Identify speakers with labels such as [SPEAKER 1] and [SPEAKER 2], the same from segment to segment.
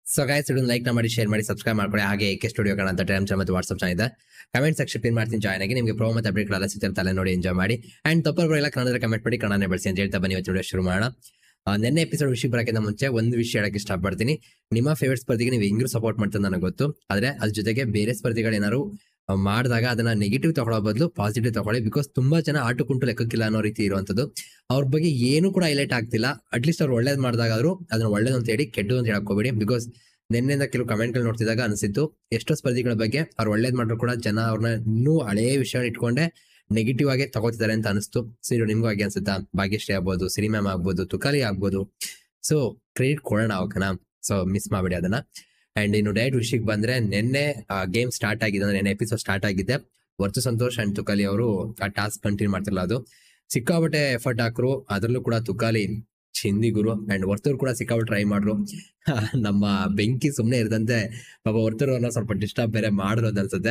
[SPEAKER 1] so guys ಇದನ್ನು like ಮಾಡಿ share ಮಾಡಿ ಸಬ್ಸ್ಕ್ರೈಬ್ ಮಾಡ್ಕೊಳ್ಳಿ ಹಾಗೆ ಏಕೆ ಸ್ಟುಡಿಯೋ ಕಾಣ ಅಂತ ಟೈಮ್ ಮತ್ತು ವಾಟ್ಸ್ಆಪ್ ಚಾನಲ್ ಇದೆ ಕಮೆಂಟ್ ಸೆಕ್ಷನ್ ಪಿನ್ ಮಾಡ್ತೀನಿ ಜಾಯ್ನ್ ಆಗಿ ನಿಮಗೆ ಪ್ರೋ ಮತ್ತು ಅಪ್ಡೇಟ್ಗಳೆಲ್ಲ ಸಿಗ್ತಿರ್ತಾರೆ ನೋಡಿ ಎಂಜಾಯ್ ಮಾಡಿ ಅಂಡ್ ತಪ್ಪಲ್ಲ ಕನ್ನಡ ಕಮೆಂಟ್ ಮಾಡಿ ಕನ್ನಡ ಬಳಸಿ ಅಂತ ಹೇಳ್ತಾ ಬನ್ನಿ ಇವತ್ತು ವಿಡಿಯೋ ಶುರು ಮಾಡೋಣ ಆ, ನೆನ್ನೆ ಎಪಿಸೋಡ್ ವಿಷಯ ಬರೋಕ್ಕಿಂತ ಮುಂಚೆ ಒಂದು ವಿಷಯ ಹೇಳಕ್ಕೆ ಇಷ್ಟಪಡ್ತೀನಿ ನಿಮ್ಮ ಫೇವರೇಟ್ ಸ್ಪರ್ಧಿಗೆ ನೀವು ಹೆಂಗೂ ಸಪೋರ್ಟ್ ಮಾಡ್ತಾರೆ ನನಗೆ ಗೊತ್ತು ಆದ್ರೆ ಅದ್ರ ಜೊತೆಗೆ ಬೇರೆ ಸ್ಪರ್ಧಿಗಳು ಏನಾದ್ರು ಆ, ಮಾಡಿದಾಗ ಅದನ್ನ ನೆಗೆಟಿವ್ ತಗೊಳ್ಳೋ ಬದಲು ಪಾಸಿಟಿವ್ ತಗೊಳ್ಳಿ ಬಿಕಾಸ್ ತುಂಬಾ ಜನ ಆಟು ಕುಂಟು ಲೆಕ್ಕಕ್ಕಿಲ್ಲ ಅನ್ನೋ ರೀತಿ ಇರುವಂತದ್ದು ಅವ್ರ ಬಗ್ಗೆ ಏನು ಕೂಡ ಹೈಲೈಟ್ ಆಗ್ತಿಲ್ಲ ಅಟ್ಲೀಸ್ಟ್ ಅವ್ರು ಒಳ್ಳೇದ್ ಮಾಡಿದಾಗಾದ್ರೂ ಅದನ್ನ ಒಳ್ಳೇದು ಅಂತ ಹೇಳಿ ಕೆಟ್ಟದು ಅಂತ ಹೇಳಕ್ ಹೋಗ್ಬೇಡಿ ಬಿಕಾಸ್ ನಿನ್ನೆಯಿಂದ ಕೆಲವು ಕಮೆಂಟ್ಗಳು ನೋಡ್ತಿದ್ದಾಗ ಅನಿಸಿತ್ತು ಎಷ್ಟೋ ಸ್ಪರ್ಧಿಗಳ ಬಗ್ಗೆ ಅವ್ರು ಒಳ್ಳೇದ್ ಮಾಡಿದ್ರು ಕೂಡ ಜನ ಅವ್ರನ್ನ ಇನ್ನೂ ಹಳೆಯ ವಿಷಯ ಇಟ್ಕೊಂಡೆ ನೆಗೆಟಿವ್ ಆಗಿ ತಗೋತಿದ್ದಾರೆ ಅಂತ ಅನಿಸ್ತು ಸೊ ಇದು ನಿಮ್ಗೂ ಹಾಗೆ ಅನ್ಸುತ್ತಾ ಭಾಗ್ಯಶ್ರೀ ಆಗ್ಬೋದು ಸಿರಿ ಮ್ಯಾಮ್ ಆಗ್ಬೋದು ತುಕಾಲಿ ಆಗ್ಬೋದು ಸೊ ಕ್ರೆಡಿಟ್ ಕೊಡೋಣ ಅವಕನ ಸೊ ಮಿಸ್ ಮಾಡ್ಬೇಡಿ ಅದನ್ನ ಅಂಡ್ ಇನ್ನು ಡೈರೆಕ್ಟ್ ವಿಷಯಕ್ಕೆ ಬಂದ್ರೆ ನಿನ್ನೆ ಗೇಮ್ ಸ್ಟಾರ್ಟ್ ಆಗಿದೆ ಅಂದ್ರೆ ನಿನ್ನೆ ಎಪಿಸೋಡ್ ಸ್ಟಾರ್ಟ್ ಆಗಿದೆ ವರ್ತು ಸಂತೋಷ್ ಅಂಡ್ ತುಕಾಲಿ ಅವರು ಆ ಟಾಸ್ಕ್ ಕಂಟಿನ್ಯೂ ಮಾಡ್ತಿರಲ್ಲ ಅದು ಸಿಕ್ಕಾಪಟ್ಟೆ ಎಫರ್ಟ್ ಹಾಕ್ರು ಅದ್ರಲ್ಲೂ ಕೂಡ ತುಕಾಲಿ ಚಿಂದಿ ಗುರು ಅಂಡ್ ವರ್ತೂರ್ ಕೂಡ ಸಿಕ್ಕಾಪಟ್ಟೆ ಟ್ರೈ ಮಾಡ್ರು ನಮ್ಮ ಬೆಂಕಿ ಸುಮ್ನೆ ಇರದಂತೆ ಪಾಪ ವರ್ತೂರ್ ಅವ್ರನ್ನ ಸ್ವಲ್ಪ ಡಿಸ್ಟರ್ಬ್ ಬೇರೆ ಮಾಡಿರೋದು ಅನ್ಸುತ್ತೆ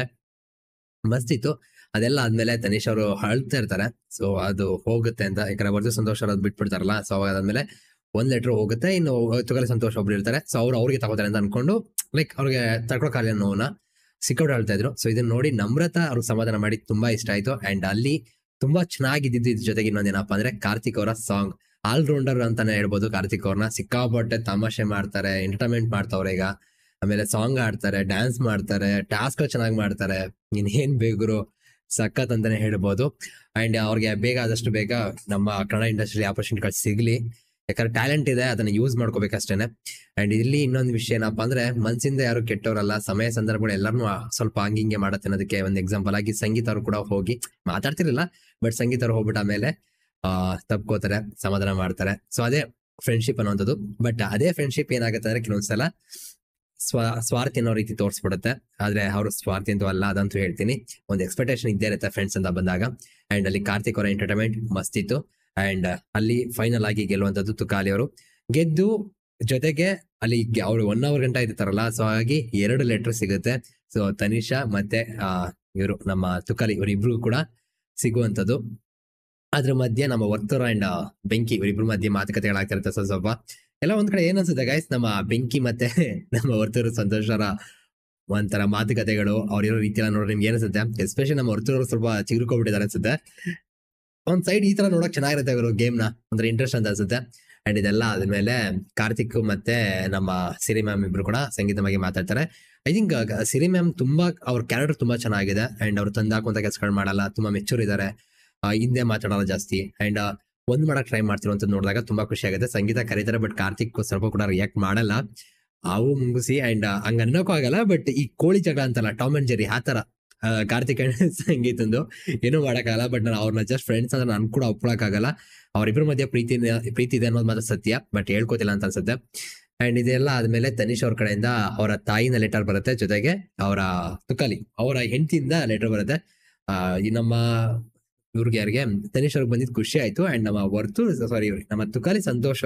[SPEAKER 1] ಮಸ್ತ್ ಇತ್ತು ಅದೆಲ್ಲ ಆದ್ಮೇಲೆ ತನೀಶ್ ಅವರು ಅಳ್ತಾ ಇರ್ತಾರೆ ಸೊ ಅದು ಹೋಗುತ್ತೆ ಅಂತ ಯಾಕಂದ್ರೆ ವರ್ತು ಸಂತೋಷ್ ಅವ್ರು ಅದ್ ಬಿಟ್ಬಿಡ್ತಾರಲ್ಲ ಸೊ ಅವಾಗ ಅದಾದ್ಮೇಲೆ ಒಂದ್ ಲೆಟರ್ ಹೋಗುತ್ತೆ ಇನ್ನು ತುಕಾಲಿ ಸಂತೋಷ್ ಒಬ್ರು ಇರ್ತಾರೆ ಸೊ ಅವ್ರು ಅವ್ರಿಗೆ ತಗೋತಾರೆ ಅಂತ ಅನ್ಕೊಂಡು ಲೈಕ್ ಅವ್ರಿಗೆ ತಡ್ಕೊಳಕ್ಕಾಗಲ್ಲ ನೋವನ್ನ ಸಿಕ್ಕಾಪಟ್ಟೆ ಹೇಳ್ತಾ ಇದ್ರು ಸೊ ಇದನ್ನ ನೋಡಿ ನಮ್ರತ ಅವ್ರಿಗೆ ಸಮಾಧಾನ ಮಾಡಿ ತುಂಬಾ ಇಷ್ಟ ಆಯ್ತು ಅಂಡ್ ಅಲ್ಲಿ ತುಂಬಾ ಚೆನ್ನಾಗಿದ್ದಿದ್ದು ಇದ್ರ ಜೊತೆಗೆ ಇನ್ನೊಂದೇನಪ್ಪ ಅಂದ್ರೆ ಕಾರ್ತಿಕ್ ಅವರ ಸಾಂಗ್ ಆಲ್ರೌಂಡರ್ ಅಂತಾನೆ ಹೇಳ್ಬೋದು ಕಾರ್ತಿಕ್ ಅವ್ರನ್ನ ಸಿಕ್ಕಾಪಟ್ಟೆ ತಮಾಷೆ ಮಾಡ್ತಾರೆ ಎಂಟರ್ಟೈನ್ಮೆಂಟ್ ಮಾಡ್ತಾವ್ರೆ ಈಗ ಆಮೇಲೆ ಸಾಂಗ್ ಆಡ್ತಾರೆ ಡ್ಯಾನ್ಸ್ ಮಾಡ್ತಾರೆ ಟಾಸ್ಕ್ ಚೆನ್ನಾಗಿ ಮಾಡ್ತಾರೆ ಇನ್ನೇನ್ ಬೇಗುರು ಸಖತ್ ಅಂತಾನೆ ಹೇಳ್ಬೋದು ಅಂಡ್ ಅವ್ರಿಗೆ ಬೇಗ ಆದಷ್ಟು ಬೇಗ ನಮ್ಮ ಕನ್ನಡ ಇಂಡಸ್ಟ್ರಿ ಆಪರ್ಚುನಿಟಿಗಳು ಸಿಗ್ಲಿ ಯಾಕಂದ್ರೆ ಟ್ಯಾಲೆಂಟ್ ಇದೆ ಅದನ್ನ ಯೂಸ್ ಮಾಡ್ಕೋಬೇಕಷ್ಟೇನೆ ಅಂಡ್ ಇಲ್ಲಿ ಇನ್ನೊಂದು ವಿಷಯ ಏನಪ್ಪಾ ಅಂದ್ರೆ ಮನ್ಸಿಂದ ಯಾರು ಕೆಟ್ಟವರಲ್ಲ ಸಮಯ ಸಂದರ್ಭಗಳು ಎಲ್ಲಾರು ಸ್ವಲ್ಪ ಹಂಗಿಂಗೆ ಮಾಡತ್ತೆ ಅನ್ನೋದಕ್ಕೆ ಒಂದು ಎಕ್ಸಾಂಪಲ್ ಆಗಿ ಸಂಗೀತ ಅವರು ಕೂಡ ಹೋಗಿ ಮಾತಾಡ್ತಿರ್ಲಿಲ್ಲ ಬಟ್ ಸಂಗೀತ ಅವ್ರು ಹೋಗ್ಬಿಟ್ಟು ಆಮೇಲೆ ಆ ತಪ್ಕೋತಾರೆ ಸಮಾಧಾನ ಮಾಡ್ತಾರೆ ಸೊ ಅದೇ ಫ್ರೆಂಡ್ಶಿಪ್ ಅನ್ನುವಂಥದ್ದು ಬಟ್ ಅದೇ ಫ್ರೆಂಡ್ಶಿಪ್ ಏನಾಗುತ್ತೆ ಅಂದ್ರೆ ಕೆಲವೊಂದ್ಸಲ ಸ್ವ ಸ್ವಾರ್ಥಿ ಅನ್ನೋ ರೀತಿ ತೋರಿಸ್ಬಿಡುತ್ತೆ ಆದ್ರೆ ಅವರು ಸ್ವಾರ್ಥಿ ಅಂತೂ ಅಲ್ಲ ಅದಂತೂ ಹೇಳ್ತೀನಿ ಒಂದು ಎಕ್ಸ್ಪೆಕ್ಟೇಷನ್ ಇದ್ದೇ ಇರುತ್ತೆ ಫ್ರೆಂಡ್ಸ್ ಅಂತ ಬಂದಾಗ ಅಂಡ್ ಅಲ್ಲಿ ಕಾರ್ತಿಕ್ ಅವರ ಎಂಟರ್ಟೈನ್ಮೆಂಟ್ ಮಸ್ತ್ ಇತ್ತು ಅಂಡ್ ಅಲ್ಲಿ ಫೈನಲ್ ಆಗಿ ಗೆಲ್ಲುವಂತದ್ದು ತುಕಾಲಿ ಅವರು ಗೆದ್ದು ಜೊತೆಗೆ ಅಲ್ಲಿ ಅವ್ರು ಒನ್ ಅವರ್ ಗಂಟೆ ಇರ್ತಾರಲ್ಲ ಸೊ ಹಾಗಾಗಿ ಎರಡು ಲೆಟರ್ ಸಿಗುತ್ತೆ ಸೊ ತನಿಷಾ ಮತ್ತೆ ಆ ಇವರು ನಮ್ಮ ತುಕಾಲಿ ಇವರಿಬ್ರು ಕೂಡ ಸಿಗುವಂತದ್ದು ಅದ್ರ ಮಧ್ಯೆ ನಮ್ಮ ವರ್ತೂರ್ ಅಂಡ್ ಬೆಂಕಿ ಇವರಿಬ್ರು ಮಧ್ಯೆ ಮಾತುಕತೆಗಳಾಗ್ತಿರುತ್ತೆ ಸ್ವಲ್ಪ ಸ್ವಲ್ಪ ಎಲ್ಲ ಒಂದ್ ಕಡೆ ಏನ್ ಅನ್ಸುತ್ತೆ ಗೈಸ್ ನಮ್ಮ ಬೆಂಕಿ ಮತ್ತೆ ನಮ್ಮ ವರ್ತೂರು ಸಂತೋಷರ ಒಂಥರ ಮಾತುಕತೆಗಳು ಅವ್ರಿರೋ ರೀತಿ ಎಲ್ಲ ನೋಡ್ರಿ ನಿಮ್ಗೆ ಏನಿಸುತ್ತೆ ಎಸ್ಪೆಷಲಿ ನಮ್ಮ ವರ್ತೂರು ಸ್ವಲ್ಪ ಚಿಗುರ್ಕೊಬಿಟ್ಟಿದ್ದಾರೆ ಅನ್ಸುತ್ತೆ ಒಂದ್ ಸೈಡ್ ಈ ತರ ನೋಡಕ್ ಚೆನ್ನಾಗಿರುತ್ತೆ ಇವರು ಗೇಮ್ ನ ಒಂಥರ ಇಂಟ್ರೆಸ್ಟ್ ಅಂತ ಅನ್ಸುತ್ತೆ ಅಂಡ್ ಇದೆಲ್ಲ ಆದ್ಮೇಲೆ ಕಾರ್ತಿಕ್ ಮತ್ತೆ ನಮ್ಮ ಸಿರಿ ಮ್ಯಾಮ್ ಇಬ್ರು ಕೂಡ ಸಂಗೀತ ಬಗ್ಗೆ ಮಾತಾಡ್ತಾರೆ ಐ ಥಿಂಕ್ ಸಿರಿ ಮ್ಯಾಮ್ ತುಂಬಾ ಅವ್ರ ಕ್ಯಾರೆಕ್ಟರ್ ತುಂಬಾ ಚೆನ್ನಾಗಿದೆ ಅಂಡ್ ಅವ್ರು ತಂದಾಕುವಂತ ಕೆಲಸಗಳು ಮಾಡಲ್ಲ ತುಂಬಾ ಮೆಚೂರ್ ಇದ್ದಾರೆ ಹಿಂದೆ ಮಾತಾಡಲ್ಲ ಜಾಸ್ತಿ ಅಂಡ್ ಒಂದ್ ಮಾಡಕ್ ಟ್ರೈ ಮಾಡ್ತಿರುವಂತ ನೋಡಿದಾಗ ತುಂಬಾ ಖುಷಿ ಆಗುತ್ತೆ ಸಂಗೀತ ಕರೀತಾರೆ ಬಟ್ ಕಾರ್ತಿಕ್ ಸ್ವಲ್ಪ ಕೂಡ ರಿಯಾಕ್ಟ್ ಮಾಡಲ್ಲ ಅವು ಮುಗಿಸಿ ಅಂಡ್ ಹಂಗ ಅನ್ನೋಕ್ಕೂ ಆಗಲ್ಲ ಬಟ್ ಈ ಕೋಳಿ ಜಗಳ ಅಂತಲ್ಲ ಟಾಮ್ ಅಂಡ್ ಜೆರಿ ಆ ತರ ಆ, ಕಾರ್ತಿಕ್ ಅಂಡ್ ಸಂಗೀತಂದು ಏನೂ ಮಾಡಕ್ಕಾಗಲ್ಲ ಬಟ್ ನಾನು ಅವ್ರನ್ನ ಜಸ್ಟ್ ಫ್ರೆಂಡ್ಸ್ ಅಂತ ನನ್ ಕೂಡ ಒಪ್ಕೊಳಕ್ಕಾಗಲ್ಲ ಅವ್ರಿಬ್ರ ಮಧ್ಯೆ ಪ್ರೀತಿ ಪ್ರೀತಿ ಇದೆ ಅನ್ನೋದು ಮಾತ್ರ ಸತ್ಯ ಬಟ್ ಹೇಳ್ಕೊತಿಲ್ಲ ಅಂತ ಅನ್ಸುತ್ತೆ ಅಂಡ್ ಇದೆಲ್ಲ ಆದ್ಮೇಲೆ ತನಿಷ್ ಅವ್ರ ಕಡೆಯಿಂದ ಅವರ ತಾಯಿನ ಲೆಟರ್ ಬರುತ್ತೆ ಜೊತೆಗೆ ಅವರ ತುಕಾಲಿ ಅವರ ಹೆಂಡತಿಯಿಂದ ಲೆಟರ್ ಬರುತ್ತೆ ಆ ಈ ನಮ್ಮ ಇವ್ರಿಗೆ ಯಾರಿಗೆ ತನಿಷ್ ಅವ್ರಿಗೆ ಬಂದಿದ್ದು ಖುಷಿ ಆಯ್ತು ಅಂಡ್ ನಮ್ಮ ವರ್ತು ಸಾರಿ ನಮ್ಮ ತುಕಾಲಿ ಸಂತೋಷ್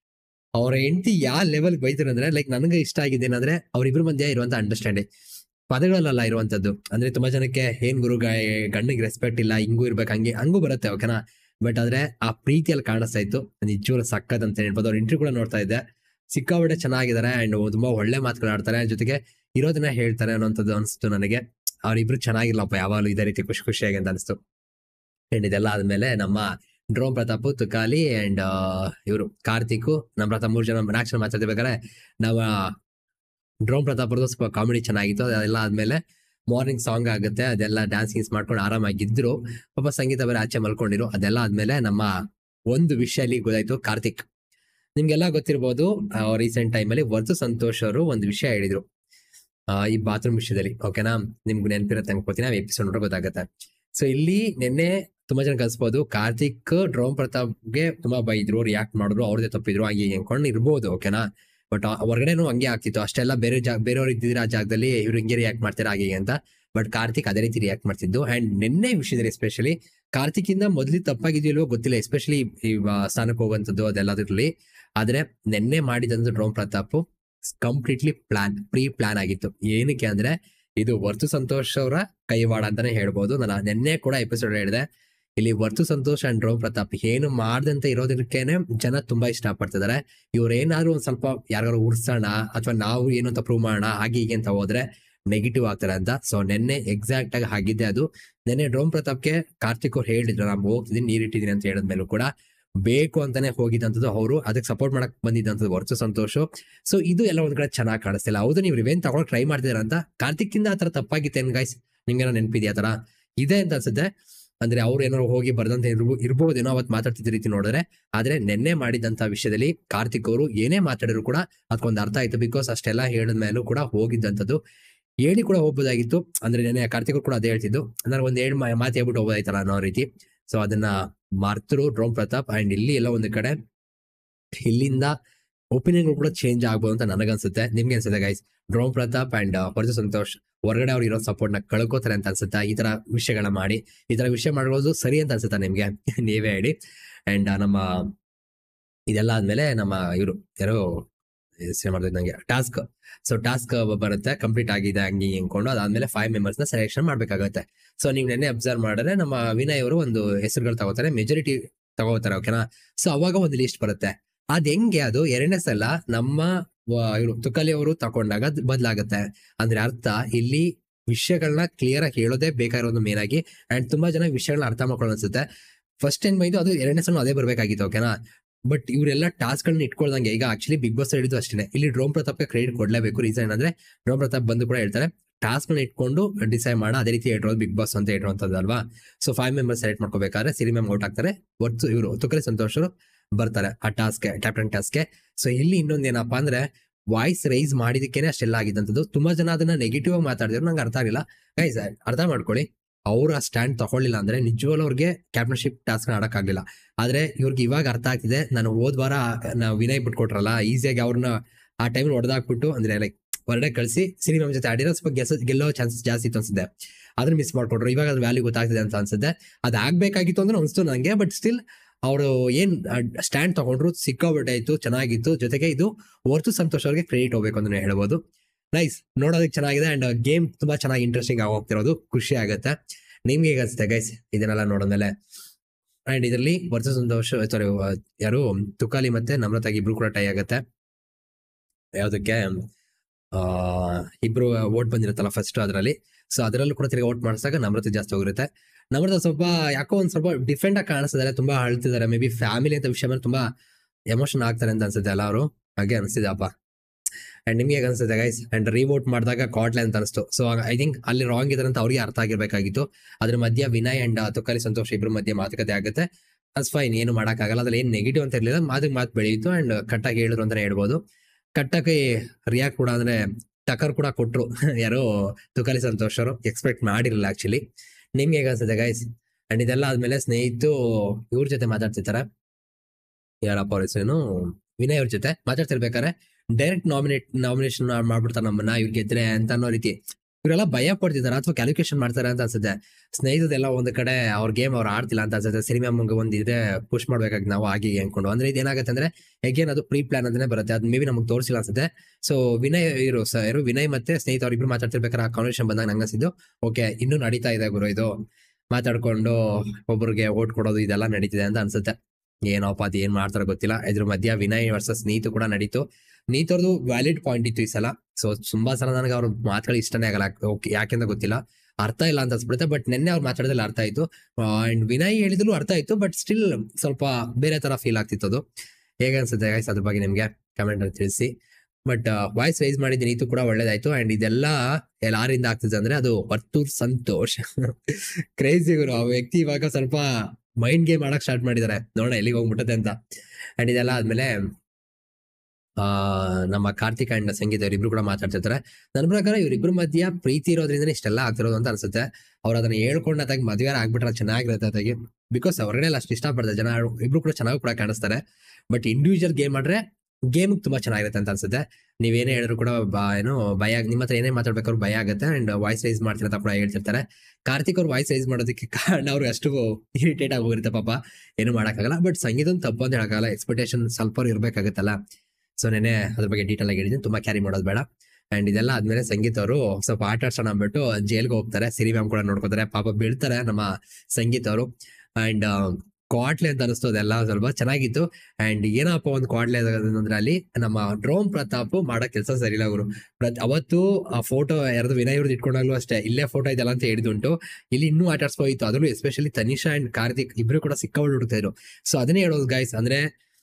[SPEAKER 1] ಅವರ ಹೆಂಡತಿ ಯಾವ ಲೆವೆಲ್ ಬೈತಾರೆ ಲೈಕ್ ನನಗೆ ಇಷ್ಟ ಆಗಿದೆ ಏನಂದ್ರೆ ಅವ್ರಿಬ್ರ ಮಧ್ಯೆ ಇರುವಂತ ಅಂಡರ್ಸ್ಟ್ಯಾಂಡಿಂಗ್ ಪದಗಳಲ್ಲ ಇರುವಂತದ್ದು ಅಂದ್ರೆ ತುಂಬಾ ಜನಕ್ಕೆ ಏನ್ ಗುರು ಗ- ಗಂಡಿಗೆ ರೆಸ್ಪೆಕ್ಟ್ ಇಲ್ಲ ಹಿಂಗೂ ಇರ್ಬೇಕು ಹಂಗೆ ಹಂಗೂ ಬರುತ್ತೆ ಓಕೆನಾ ಬಟ್ ಆದ್ರೆ ಆ ಪ್ರೀತಿಯಲ್ಲಿ ಕಾಣಿಸ್ತಾ ಇತ್ತು ನಿಜವಾಗ್ಲೂ ಸಕ್ಕತ್ ಅಂತ ಹೇಳ್ಬೋದು ಅವ್ರ ಇಂಟರ್ವ್ಯೂ ಕೂಡ ನೋಡ್ತಾ ಇದ್ದೆ ಸಿಕ್ಕಾಪಟ್ಟೆ ಚೆನ್ನಾಗಿದ್ದಾರೆ ಅಂಡ್ ತುಂಬಾ ಒಳ್ಳೆ ಮಾತುಗಳು ಆಡ್ತಾರೆ ಜೊತೆಗೆ ಇರೋದನ್ನ ಹೇಳ್ತಾರೆ ಅನ್ನೋಂಥದ್ದು ಅನಿಸ್ತು ನನಗೆ ಅವ್ರಿಬ್ರು ಚೆನ್ನಾಗಿಲ್ಲಪ್ಪ ಯಾವಾಗಲೂ ಇದೇ ರೀತಿ ಖುಷಿ ಖುಷಿಯಾಗಿ ಅಂತ ಅನಿಸ್ತು ಅಂಡ್ ಇದೆಲ್ಲ ಆದ್ಮೇಲೆ ನಮ್ಮ ಡ್ರೋಮ್ ಪ್ರತಾಪ್ ತುಕಾಲಿ ಅಂಡ್ ಇವರು ಕಾರ್ತಿಕ್ ನಮ್ಮ ಪ್ರತಾಪ್ ಮೂರು ಜನ ನಾಲ್ಕು ಜನ ಮಾತಾಡ್ತಿರ್ಬೇಕಾದ್ರೆ ನಮ್ಮ ಡ್ರೋಮ್ ಪ್ರತಾಪ್ ಅವ್ರದ್ದು ಸ್ವಲ್ಪ ಕಾಮಿಡಿ ಚೆನ್ನಾಗಿತ್ತು ಅದೆಲ್ಲ ಆದ್ಮೇಲೆ ಮಾರ್ನಿಂಗ್ ಸಾಂಗ್ ಆಗುತ್ತೆ ಅದೆಲ್ಲ ಡ್ಯಾನ್ಸ್ ಗೀನ್ಸ್ ಮಾಡ್ಕೊಂಡು ಆರಾಮಾಗಿದ್ರು ಪಾಪ ಸಂಗೀತ ಬೇರೆ ಆಚೆ ಮಲ್ಕೊಂಡಿರು ಅದೆಲ್ಲ ಆದ್ಮೇಲೆ ನಮ್ಮ ಒಂದು ವಿಷಯ ಅಲ್ಲಿ ಗೊತ್ತಾಯ್ತು ಕಾರ್ತಿಕ್ ನಿಮ್ಗೆಲ್ಲ ಗೊತ್ತಿರ್ಬೋದು ರೀಸೆಂಟ್ ಟೈಮಲ್ಲಿ ವರ್ತು ಸಂತೋಷ್ ಅವರು ಒಂದು ವಿಷಯ ಹೇಳಿದ್ರು ಆ, ಈ ಬಾತ್ರೂಮ್ ವಿಷಯದಲ್ಲಿ ಓಕೆನಾ ನಿಮ್ಗೆ ನೆನಪಿರುತ್ತೆ ಅನ್ಕೋತೀನಿ ಆ ಎಪಿಸೋಡ್ ನೋಡ್ರೆ ಗೊತ್ತಾಗುತ್ತೆ ಸೊ ಇಲ್ಲಿ ನಿನ್ನೆ ತುಂಬಾ ಜನ ಕನ್ಸ್ಬೋದು ಕಾರ್ತಿಕ್ ಡ್ರೋಮ್ ಪ್ರತಾಪ್ಗೆ ತುಂಬಾ ಬೈದ್ರು ರಿಯಾಕ್ಟ್ ಮಾಡಿದ್ರು ಅವ್ರದೇ ತಪ್ಪಿದ್ರು ಹಾಗೆ ಹೀಗೆ ಅನ್ಕೊಂಡು ಇರ್ಬೋದು ಓಕೆನಾ ಬಟ್ ಹೊರಗಡೆನೂ ಹಂಗೆ ಆಗ್ತಿತ್ತು ಅಷ್ಟೆಲ್ಲ ಬೇರೆ ಜಾಗ ಬೇರೆಯವ್ರು ಇದ್ದಿದ್ರೆ ಆ ಜಾಗದಲ್ಲಿ ಇವ್ರು ಹಿಂಗೆ ರಿಯಾಕ್ಟ್ ಮಾಡ್ತಾರೆ ಹಾಗೆ ಹೀಗೆ ಅಂತ ಬಟ್ ಕಾರ್ತಿಕ್ ಅದೇ ರೀತಿ ರಿಯಾಕ್ಟ್ ಮಾಡ್ತಿದ್ದು ಅಂಡ್ ನಿನ್ನೆ ವಿಷಯದಲ್ಲಿ ಎಸ್ಪೆಷಲಿ ಕಾರ್ತಿಕ್ ಇಂದ ಮೊದ್ಲು ತಪ್ಪಾಗಿದೆಯಲ್ವೋ ಗೊತ್ತಿಲ್ಲ ಎಸ್ಪೆಷಲಿ ಈ ಆ, ಸ್ಥಾನಕ್ಕೆ ಹೋಗುವಂಥದ್ದು ಅದೆಲ್ಲದಿರ್ಲಿ ಆದ್ರೆ ನಿನ್ನೆ ಮಾಡಿದಂದು drone Prathap completely plan pre plan ಆಗಿತ್ತು ಏನಕ್ಕೆ ಅಂದ್ರೆ ಇದು ವರ್ತು ಸಂತೋಷ್ ಅವರ ಕೈವಾಡ ಅಂತಾನೆ ಹೇಳ್ಬೋದು ನಾನು ನಿನ್ನೆ ಕೂಡ ಎಪಿಸೋಡ್ ಹೇಳಿದೆ ಇಲ್ಲಿ ವರ್ತು ಸಂತೋಷ್ ಅಂಡ್ ಡ್ರೋಮ್ ಪ್ರತಾಪ್ ಏನು ಮಾಡ್ದಂತ ಇರೋದಕ್ಕೇನೆ ಜನ ತುಂಬಾ ಇಷ್ಟ ಪಡ್ತಿದ್ದಾರೆ ಇವ್ರು ಏನಾದ್ರು ಒಂದ್ ಸ್ವಲ್ಪ ಯಾರು ಉರ್ಸೋಣ ಅಥವಾ ನಾವು ಏನು ಅಂತ ಪ್ರೂವ್ ಮಾಡೋಣ ಹಾಗೆ ಹೀಗೆ ಅಂತ ಹೋದ್ರೆ ನೆಗೆಟಿವ್ ಆಗ್ತಾರೆ ಅಂತ ಸೊ ನೆನ್ನೆ ಎಕ್ಸಾಕ್ಟ್ ಆಗಿ ಆಗಿದ್ದೆ ಅದು ನೆನ್ನೆ ಡ್ರೋಮ್ ಪ್ರತಾಪ್ಗೆ ಕಾರ್ತಿಕ್ ಅವ್ರು ಹೇಳಿದ್ರು ನಾನು ಹೋಗ್ತಿದ್ದೀನಿ ನೀರಿಟ್ಟಿದ್ದೀನಿ ಅಂತ ಹೇಳಿದ್ಮೇಲೂ ಕೂಡ ಬೇಕು ಅಂತಾನೆ ಹೋಗಿದ್ದಂಥದ್ದು ಅವರು ಅದಕ್ಕೆ ಸಪೋರ್ಟ್ ಮಾಡಕ್ ಬಂದಿದ್ದಂಥದ್ದು ವರ್ತು ಸಂತೋಷ್ ಸೊ ಇದು ಎಲ್ಲ ಒಂದ್ ಕಡೆ ಚೆನ್ನಾಗಿ ಕಾಣಿಸ್ತಿಲ್ಲ ಹೌದು ನೀವು ರಿವೆನ್ ತಗೊಳಕ್ ಟ್ರೈ ಮಾಡ್ತೀರ ಅಂತ ಕಾರ್ತಿಕ್ ಇಂದ ಆತರ ತಪ್ಪಾಗಿತ್ತೇನು ಗೈಸ್ ನಿಮ್ಗೇನೋ ನೆನಪಿದ್ಯಾ ತರ ಇದೆ ಅಂತ ಅನ್ಸುತ್ತೆ ಅಂದ್ರೆ ಅವ್ರು ಏನಾದ್ರು ಹೋಗಿ ಬರ್ದಂತ ಇರ್ಬೋ ಇರ್ಬೋದೇನೋ ಅವತ್ತು ಮಾತಾಡ್ತಿದ್ದ ರೀತಿ ನೋಡಿದ್ರೆ ಆದ್ರೆ ನಿನ್ನೆ ಮಾಡಿದಂತ ವಿಷಯದಲ್ಲಿ ಕಾರ್ತಿಕ್ ಅವರು ಏನೇ ಮಾತಾಡಿದ್ರು ಕೂಡ ಅದಕ್ಕೊಂದು ಅರ್ಥ ಆಯ್ತು ಬಿಕಾಸ್ ಅಷ್ಟೆಲ್ಲ ಹೇಳಿದ ಮೇಲೂ ಕೂಡ ಹೋಗಿದ್ದಂಥದ್ದು ಹೇಳಿ ಕೂಡ ಹೋಗ್ಬೋದಾಗಿತ್ತು ಅಂದ್ರೆ ನೆನ್ನೆ ಕಾರ್ತಿಕ್ ಅವ್ರು ಕೂಡ ಅದೇ ಹೇಳ್ತಿದ್ದು ನಾನು ಒಂದ್ ಏಳು ಮಾತು ಹೇಳ್ಬಿಟ್ಟು ಹೋಗ್ಬೋದಾಯ್ತಲ್ಲ ಅನ್ನೋ ರೀತಿ ಸೊ ಅದನ್ನ ಮಾರ್ತರು ಡ್ರೋಮ್ ಪ್ರತಾಪ್ ಅಂಡ್ ಇಲ್ಲಿ ಎಲ್ಲ ಒಂದು ಕಡೆ ಇಲ್ಲಿಂದ ಒಪಿನಿಯನ್ ಕೂಡ ಚೇಂಜ್ ಆಗ್ಬೋದು ಅಂತ ನನಗನ್ಸುತ್ತೆ ನಿಮ್ಗೆ ಅನ್ಸುತ್ತೆ ಗೈಸ್ ಡ್ರೋಮ್ ಪ್ರತಾಪ್ ಅಂಡ್ ಹೊರತು ಸಂತೋಷ್ ಹೊರಗಡೆ ಅವ್ರು ಇರೋ ಸಪೋರ್ಟ್ ನ ಕಳ್ಕೋತಾರೆ ಅಂತ ಅನ್ಸುತ್ತಾ ಈ ತರ ವಿಷಯಗಳನ್ನ ಮಾಡಿ ಈ ತರ ವಿಷಯ ಮಾಡೋದು ಸರಿ ಅಂತ ಅನ್ಸುತ್ತಾ ನಿಮ್ಗೆ ನೀವೇ ಹೇಳಿ ಅಂಡ್ ನಮ್ಮ ಇದೆಲ್ಲ ಆದ್ಮೇಲೆ ನಮ್ಮ ಇವರು ಯಾರೋ ಹೆಸರು ಮಾಡ್ತಿದ್ದ ನಂಗೆ ಟಾಸ್ಕ್ ಸೊ ಟಾಸ್ಕ್ ಬರುತ್ತೆ ಕಂಪ್ಲೀಟ್ ಆಗಿದೆ ಹಂಗೆ ಹಿಂಗೆ ಅನ್ಕೊಂಡು ಅದಾದ್ಮೇಲೆ ಫೈವ್ ಮೆಂಬರ್ಸ್ ನ ಸೆಲೆಕ್ಷನ್ ಮಾಡ್ಬೇಕಾಗುತ್ತೆ ಸೊ ನೀವು ನೆನ್ನೆ ಅಬ್ಸರ್ವ್ ಮಾಡಿದ್ರೆ ನಮ್ಮ ವಿನಯ್ ಅವರು ಒಂದು ಹೆಸರುಗಳು ತಗೋತಾರೆ ಮೆಜಾರಿಟಿ ತಗೋತಾರೆ ಓಕೆನಾ ಸೊ ಅವಾಗ ಒಂದು ಲಿಸ್ಟ್ ಬರುತ್ತೆ ಅದ್ ಹೆಂಗೆ ಅದು ಎರಡನೇ ಸಲ ನಮ್ಮ ಇವರು ತುಕಲಿ ಅವರು ತಗೊಂಡಾಗ ಅದ್ ಬದ್ಲಾಗತ್ತೆ ಅಂದ್ರೆ ಅರ್ಥ ಇಲ್ಲಿ ವಿಷಯಗಳನ್ನ ಕ್ಲಿಯರ್ ಆಗಿ ಹೇಳೋದೇ ಬೇಕಾಗಿರೋದು ಮೇನ್ ಆಗಿ ಅಂಡ್ ತುಂಬಾ ಜನ ವಿಷಯಗಳನ್ನ ಅರ್ಥ ಮಾಡ್ಕೊಳ್ಳೋ ಅನ್ಸುತ್ತೆ ಫಸ್ಟ್ ಟೈಮ್ ಬೈದು ಅದು ಎರಡನೇ ಸಲ ಅದೇ ಬರ್ಬೇಕಾಗಿತ್ತು ಓಕೆನಾ ಬಟ್ ಇವರೆಲ್ಲ ಟಾಸ್ಕ್ ಗಳನ್ನ ಇಟ್ಕೊಳ್ದಂಗೆ ಈಗ ಆಕ್ಚುಲಿ ಬಿಗ್ ಬಾಸ್ ಹೇಳಿದ್ದು ಅಷ್ಟೇ ಇಲ್ಲಿ ಡ್ರೋಮ್ ಪ್ರತಾಪ್ಗೆ ಕ್ರೆಡಿಟ್ ಕೊಡ್ಲೇಬೇಕು ರೀಸನ್ ಏನಂದ್ರೆ ಡ್ರೋಮ್ ಪ್ರತಾಪ್ ಬಂದು ಕೂಡ ಹೇಳ್ತಾರೆ ಟಾಸ್ಕ್ ಗಳನ್ನ ಇಟ್ಕೊಂಡು ಡಿಸೈಡ್ ಮಾಡ ಅದೇ ರೀತಿ ಹೇಳಿರೋದು ಬಿಗ್ ಬಾಸ್ ಅಂತ ಹೇಳಿರುವಂತದ್ದು ಅಲ್ವಾ ಸೊ ಫೈವ್ ಮೆಂಬರ್ಸ್ ಸೆಲೆಕ್ಟ್ ಮಾಡ್ಕೋಬೇಕಾದ್ರೆ ಸಿರಿ ಮ್ಯಾಮ್ ಔಟ್ ಆಗ್ತಾರೆ ಒಟ್ಟು ಇವರು ತುಕಲಿ ಸಂತೋಷರು ಬರ್ತಾರೆ ಆ ಟಾಸ್ಕ್ಗೆ ಕ್ಯಾಪ್ಟನ್ ಟಾಸ್ಕ್ಗೆ ಸೊ ಇಲ್ಲಿ ಇನ್ನೊಂದು ಏನಪ್ಪಾ ಅಂದ್ರೆ ವಾಯ್ಸ್ ರೈಸ್ ಮಾಡಿದಕ್ಕೇನೆ ಅಷ್ಟೆಲ್ಲ ಆಗಿದ್ದಂಥದ್ದು ತುಂಬಾ ಜನ ಅದನ್ನ ನೆಗೆಟಿವ್ ಆಗಿ ಮಾತಾಡಿದ್ರು ನಂಗೆ ಅರ್ಥ ಆಗಿಲ್ಲ ಗೈಸ್ ಅರ್ಥ ಮಾಡ್ಕೊಳ್ಳಿ ಅವ್ರು ಆ ಸ್ಟ್ಯಾಂಡ್ ತಗೊಳ್ಳಿಲ್ಲ ಅಂದ್ರೆ ನಿಜವಾಗ್ಲೂ ಅವ್ರಿಗೆ ಕ್ಯಾಪ್ಟನ್ಶಿಪ್ ಟಾಸ್ಕ್ ಆಡಕ್ಕಾಗ್ಲಿಲ್ಲ ಆದ್ರೆ ಇವ್ರಿಗೆ ಇವಾಗ ಅರ್ಥ ಆಗ್ತಿದೆ ನಾನು ಹೋದ್ ವಾರ ನಾವು ವಿನಯ್ ಬಿಟ್ಕೊಟ್ರಲ್ಲ ಈಸಿಯಾಗಿ ಅವ್ರನ್ನ ಆ ಟೈಮ್ ಹೊಡೆದಾಕ್ಬಿಟ್ಟು ಅಂದ್ರೆ ಲೈಕ್ ಹೊರಗಡೆ ಕಳಿಸಿ ಸಿನಿಮಾ ಜೊತೆ ಆಡಿರೋ ಸ್ವಲ್ಪ ಗೆಸ್ ಗೆಲ್ಲೋ ಚಾನ್ಸಸ್ ಜಾಸ್ತಿ ಇತ್ತು ಅನ್ಸುತ್ತೆ ಅದನ್ನ ಮಿಸ್ ಮಾಡ್ಕೊಟ್ರು ಇವಾಗ ಅದ್ರ ವ್ಯಾಲ್ಯೂ ಗೊತ್ತಾಗ್ತಿದೆ ಅಂತ ಅನ್ಸುತ್ತೆ ಅದ್ ಆಗ್ಬೇಕಾಗಿತ್ತು ಅಂದ್ರೆ ಅನ್ಸ್ತು ನಂಗೆ ಬಟ್ ಸ್ಟಿಲ್ ಅವರು ಏನ್ ಸ್ಟ್ಯಾಂಡ್ ತಗೊಂಡ್ರು ಸಿಕ್ಕಾಬಿಟ್ಟಾಯ್ತು ಚೆನ್ನಾಗಿತ್ತು ಜೊತೆಗೆ ಇದು ಹೊರ್ತು ಸಂತೋಷ್ ಅವ್ರಿಗೆ ಕ್ರೆಡಿಟ್ ಹೋಗ್ಬೇಕು ಅಂತ ಹೇಳ್ಬೋದು ನೈಸ್ ನೋಡೋದಕ್ಕೆ ಚೆನ್ನಾಗಿದೆ ಅಂಡ್ ಗೇಮ್ ತುಂಬಾ ಚೆನ್ನಾಗಿ ಇಂಟ್ರೆಸ್ಟಿಂಗ್ ಆಗಿ ಹೋಗ್ತಿರೋದು ಖುಷಿ ಆಗುತ್ತೆ ನಿಮ್ಗೆ ಹೇಗೆ ಅನ್ಸುತ್ತೆ ಗೈಸ್ ಇದನ್ನೆಲ್ಲ ನೋಡಿದ್ಮೇಲೆ ಅಂಡ್ ಇದರಲ್ಲಿ ವರ್ಷ ಸಂತೋಷ್ ಸಾರಿ ಯಾರು ತುಕಾಲಿ ಮತ್ತೆ ನಮ್ರತಾಗಿ ಇಬ್ರು ಕೂಡ ಟೈ ಆಗುತ್ತೆ ಯಾವ್ದಕ್ಕೆ ಆ ಇಬ್ರು ಓಟ್ ಬಂದಿರುತ್ತಲ್ಲ ಫಸ್ಟ್ ಅದರಲ್ಲಿ ಸೊ ಅದರಲ್ಲೂ ಕೂಡ ತಿರ್ಗಿ ಓಟ್ ಮಾಡಿಸಿದಾಗ ನಮ್ರತೆ ಜಾಸ್ತಿ ಹೋಗಿರುತ್ತೆ ನಮ್ರತ ಸ್ವಲ್ಪ ಯಾಕೋ ಒಂದ್ ಸ್ವಲ್ಪ ಡಿಫ್ರೆಂಟ್ ಆಗಿ ಕಾಣಿಸ್ತಿದ್ದಾರೆ ತುಂಬಾ ಅಳ್ತಿದ್ದಾರೆ ಮೇ ಬಿ ಫ್ಯಾಮಿಲಿ ಅಂತ ವಿಷಯ ಮೇಲೆ ತುಂಬಾ ಎಮೋಷನ್ ಆಗ್ತಾರೆ ಅಂತ ಅನ್ಸುತ್ತೆ ಎಲ್ಲರೂ ಹಾಗೆ ಅನಿಸ್ತಿದೆ ಅಪ್ಪ ಅಂಡ್ ನಿಮ್ಗೆ ಹೇಗೆ ಅನ್ಸುತ್ತೆ ಗೈಸ್ ಅಂಡ್ ರಿವೋಟ್ ಮಾಡಿದಾಗ ಕಾಟ್ಲೆ ಅಂತ ಅನಿಸ್ತು ಸೊ ಐ ಥಿಂಕ್ ಅಲ್ಲಿ ರಾಂಗ್ ಇದಾರೆ ಅಂತ ಅವ್ರಿಗೆ ಅರ್ಥ ಆಗಿರ್ಬೇಕಾಗಿತ್ತು ಅದ್ರ ಮಧ್ಯ ವಿನಯ್ ಅಂಡ್ ತುಕಾಲಿ ಸಂತೋಷ್ ಇಬ್ರ ಮಧ್ಯೆ ಮಾತುಕತೆ ಆಗುತ್ತೆ ಅಸ್ ಫೈನ್ ಏನು ಮಾಡಕ್ಕಾಗಲ್ಲ ಅದ್ರಲ್ಲಿ ಏನ್ ನೆಗೆಟಿವ್ ಅಂತ ಇರಲಿಲ್ಲ ಮಾತಿಗೆ ಮಾತು ಬೆಳೆಯಿತು ಅಂಡ್ ಕಟ್ಟಾಗಿ ಹೇಳಿದ್ರು ಅಂತಾನೆ ಹೇಳ್ಬೋದು ಕಟ್ಟಕ್ಕೆ ರಿಯಾಕ್ಟ್ ಕೂಡ ಅಂದ್ರೆ ಟಕರ್ ಕೂಡ ಕೊಟ್ರು ಯಾರೋ ತುಕಾಲಿ ಸಂತೋಷ್ ಅವರು ಎಕ್ಸ್ಪೆಕ್ಟ್ ಮಾಡಿರಲಿಲ್ಲ ಆಕ್ಚುಲಿ ನಿಮ್ಗೆ ಹೇಗೆ ಅನ್ಸುತ್ತೆ ಗೈಸ್ ಅಂಡ್ ಇದೆಲ್ಲ ಆದ್ಮೇಲೆ ಸ್ನೇಹಿತು ಇವ್ರ ಜೊತೆ ಮಾತಾಡ್ತಿರ್ತಾರೆ ಯಾರಪ್ಪ ಅವ್ರ ಹೆಸರೇನು ವಿನಯ್ ಅವ್ರ ಜೊತೆ ಮಾತಾಡ್ತಿರ್ಬೇಕಾರೆ ಡೈರೆಕ್ಟ್ ನಾಮಿನೇಟ್ ನಾಮಿನೇಷನ್ ಮಾಡ್ಬಿಡ್ತಾರೆ ನಮ್ಮನ್ನ ಇವ್ರು ಗೆದ್ರೆ ಅಂತ ಅನ್ನೋ ರೀತಿ ಇವರೆಲ್ಲ ಭಯ ಪಡ್ತಿದಾರ ಅಥವಾ ಕ್ಯಾಲ್ಕುಲೇಷನ್ ಮಾಡ್ತಾರೆ ಅಂತ ಅನ್ಸುತ್ತೆ ಸ್ನೇಹಿತರೆಲ್ಲ ಒಂದ್ ಕಡೆ ಅವ್ರ ಗೇಮ್ ಅವ್ರು ಆಡ್ತಿಲ್ಲ ಅಂತ ಅನ್ಸುತ್ತೆ ಸಿನಿಮಾ ಮುಂಗೆ ಒಂದ್ ಇದೆ ಪುಷ್ ಮಾಡ್ಬೇಕಾಗಿ ನಾವು ಆಗಿ ಅನ್ಕೊಂಡು ಅಂದ್ರೆ ಇದೇನಾಗುತ್ತೆ ಅಂದ್ರೆ ಹೇಗೇನ್ ಅದು ಪ್ರೀ ಪ್ಲಾನ್ ಅಂತಾನೆ ಬರುತ್ತೆ ಅದ್ ಮೇ ಬಿ ನಮ್ಗೆ ತೋರಿಸಿಲ್ಲ ಅನ್ಸುತ್ತೆ ಸೊ ವಿನಯ್ ಇರು ಸರ್ ವಿನಯ್ ಮತ್ತೆ ಸ್ನೇಹಿತ ಅವ್ರಿಬ್ರು ಮಾತಾಡ್ತಿರ್ಬೇಕಾದ್ರೆ ಆ ಕಾನ್ವರ್ಸೇಷನ್ ಬಂದಾಗ ನಂಗೆ ಅನ್ಸಿದ್ದು ಓಕೆ ಇನ್ನೂ ನಡೀತಾ ಇದೆ ಗುರು ಇದು ಮಾತಾಡ್ಕೊಂಡು ಒಬ್ರಿಗೆ ಓಟ್ ಕೊಡೋದು ಇದೆಲ್ಲ ನಡೀತಿದೆ ಅಂತ ಅನ್ಸುತ್ತೆ ಏನೋಪ್ಪ ಅದ್ ಏನ್ ಮಾಡ್ತಾರೋ ಗೊತ್ತಿಲ್ಲ ಇದ್ರ ಮಧ್ಯ ವಿನಯ್ ವರ್ಸಸ್ ನೀತು ಕೂಡ ನಡೀತು ನೀತವ್ರದ್ದು ವ್ಯಾಲಿಡ್ ಪಾಯಿಂಟ್ ಇತ್ತು ಈ ಸಲ ಸೊ ತುಂಬಾ ಸಲ ನನಗೆ ಅವ್ರ ಮಾತುಗಳು ಇಷ್ಟನೇ ಆಗಲ್ಲ ಓಕೆ ಯಾಕೆಂತ ಗೊತ್ತಿಲ್ಲ ಅರ್ಥ ಇಲ್ಲ ಅಂತ ಅನ್ಸ್ಬಿಡುತ್ತೆ ಬಟ್ ನಿನ್ನೆ ಅವ್ರು ಮಾತಾಡೋದ್ರಲ್ಲಿ ಅರ್ಥ ಆಯ್ತು ಅಂಡ್ ವಿನಯ್ ಹೇಳಿದ್ರು ಅರ್ಥ ಆಯ್ತು ಬಟ್ ಸ್ಟಿಲ್ ಸ್ವಲ್ಪ ಬೇರೆ ತರ ಫೀಲ್ ಆಗ್ತಿತ್ತು ಅದು ಹೇಗೆ ಅನ್ಸುತ್ತೆ ಗೈಸ್ ಅದ್ರ ಬಗ್ಗೆ ನಿಮ್ಗೆ ಕಮೆಂಟ್ ಅಲ್ಲಿ ತಿಳಿಸಿ ಬಟ್ ವಾಯ್ಸ್ ರೈಸ್ ಮಾಡಿದ ನೀತು ಕೂಡ ಒಳ್ಳೇದಾಯ್ತು ಅಂಡ್ ಇದೆಲ್ಲ ಯಾರಿಂದ ಆಗ್ತಿದೆ ಅಂದ್ರೆ ಅದು ವರ್ತೂರ್ ಸಂತೋಷ್ ಕ್ರೇಜಿ ಗುರು ಆ ವ್ಯಕ್ತಿ ಇವಾಗ ಸ್ವಲ್ಪ ಮೈಂಡ್ ಗೇಮ್ ಆಡಕ್ ಸ್ಟಾರ್ಟ್ ಮಾಡಿದ್ದಾರೆ ನೋಡೋಣ ಎಲ್ಲಿಗೆ ಹೋಗ್ಬಿಟ್ಟದೆ ಅಂತ ಅಂಡ್ ಇದೆಲ್ಲ ಆದ್ಮೇಲೆ ಆ ನಮ್ಮ ಕಾರ್ತಿಕ್ ಅಂಡ್ ಸಂಗೀತ ಇವರಿಬ್ರು ಕೂಡ ಮಾತಾಡ್ತಿರ್ತಾರೆ ನನ್ನ ಪ್ರಕಾರ ಇವರಿಬ್ರು ಮಧ್ಯ ಪ್ರೀತಿ ಇರೋದ್ರಿಂದ ಇಷ್ಟೆಲ್ಲ ಆಗ್ತಿರೋದು ಅಂತ ಅನ್ಸುತ್ತೆ ಅವ್ರು ಅದನ್ನ ಹೇಳ್ಕೊಂಡು ಅದಾಗಿ ಮದುವೆ ಆಗ್ಬಿಟ್ರೆ ಚೆನ್ನಾಗಿರುತ್ತೆ ಅದಾಗಿ ಬಿಕಾಸ್ ಹೊರಗಡೆ ಎಲ್ಲ ಅಷ್ಟು ಇಷ್ಟಪಡ್ತಾರೆ ಜನ ಇಬ್ರು ಕೂಡ ಚೆನ್ನಾಗಿ ಕೂಡ ಕಾಣಿಸ್ತಾರೆ ಬಟ್ ಇಂಡಿವಿಜುವಲ್ ಗೇಮ್ ಆಡ್ರೆ ಗೇಮ್ ತುಂಬಾ ಚೆನ್ನಾಗಿರುತ್ತೆ ಅಂತ ಅನ್ಸುತ್ತೆ ನೀವೇನೇ ಹೇಳಿದ್ರು ಕೂಡ ಬ- ಏನು ಭಯ ಆಗ್- ನಿಮ್ಮ ಹತ್ರ ಏನೇ ಮಾತಾಡ್ಬೇಕಾದ್ರು ಭಯ ಆಗುತ್ತೆ ಅಂಡ್ ವಾಯ್ಸ್ ರೈಸ್ ಮಾಡ್ತೀರ ಅಂತ ಕೂಡ ಹೇಳ್ತಿರ್ತಾರೆ ಕಾರ್ತಿಕ್ ಅವ್ರು ವಾಯ್ಸ್ ರೈಸ್ ಮಾಡೋದಕ್ಕೆ ಕಾರಣ ಅವ್ರು ಅಷ್ಟು ಇರಿಟೇಟ್ ಆಗಿ ಹೋಗಿರುತ್ತೆ ಪಾಪ ಏನು ಮಾಡೋಕ್ಕಾಗಲ್ಲ ಬಟ್ ಸಂಗೀತ ತಪ್ಪು ಅಂತ ಹೇಳಕ್ಕಾಗಲ್ಲ ಎಕ್ಸ್ಪೆಕ್ಟೇಷನ್ ಸ್ವಲ್ಪ ಇರ್ಬೇಕಾಗತ್ತಲ್ಲ ಸೊ ನೆನೆ ಅದ್ರ ಬಗ್ಗೆ ಡೀಟೇಲ್ ಆಗಿ ಹೇಳಿದ್ದೀನಿ ತುಂಬಾ ಕ್ಯಾರಿ ಮಾಡೋದು ಬೇಡ ಅಂಡ್ ಇದೆಲ್ಲ ಆದ್ಮೇಲೆ ಸಂಗೀತ ಅವರು ಸ್ವಲ್ಪ ಆಟ ಆಡ್ಸೋಣ ಅಂದ್ಬಿಟ್ಟು ಜೈಲ್ಗೆ ಹೋಗ್ತಾರೆ ಸಿರಿ ಮ್ಯಾಮ್ ಕೂಡ ನೋಡ್ಕೋತಾರೆ ಪಾಪ ಬೀಳ್ತಾರೆ ನಮ್ಮ ಸಂಗೀತ ಅವರು ಅಂಡ್ ಕ್ವಾಟ್ಲೆ ಅಂತ ಅನಿಸ್ತು ಅದೆಲ್ಲ ಸ್ವಲ್ಪ ಚೆನ್ನಾಗಿತ್ತು ಅಂಡ್ ಏನಪ್ಪ ಒಂದು ಕ್ವಾಟ್ಲೆ ಅಂದ್ರೆ ಅಲ್ಲಿ ನಮ್ಮ ಡ್ರೋಮ್ ಪ್ರತಾಪ್ ಮಾಡೋ ಕೆಲಸ ಸರಿ ಇಲ್ಲ ಅವರು ಅವತ್ತು ಆ ಫೋಟೋ ಯಾರ್ದು ವಿನಯ್ ಅವ್ರದ್ದು ಇಟ್ಕೊಂಡಾಗ್ಲೂ ಅಷ್ಟೇ ಇಲ್ಲೇ ಫೋಟೋ ಇದೆಲ್ಲ ಅಂತ ಹೇಳಿದುಂಟು ಇಲ್ಲಿ ಇನ್ನೂ ಆಟಾಡ್ಸ್ಬೋಯಿತ್ತು ಅದರಲ್ಲೂ ಎಸ್ಪೆಷಲಿ ತನಿಷಾ ಅಂಡ್ ಕಾರ್ತಿಕ್ ಇಬ್ರು ಕೂಡ ಸಿಕ್ಕಾವಳು ಹುಡುಕ್ತಾ ಇದ್ರು ಸೊ ಅದನ್ನೇ ಹೇಳೋದು ಗೈಸ್ ಅಂದ್ರೆ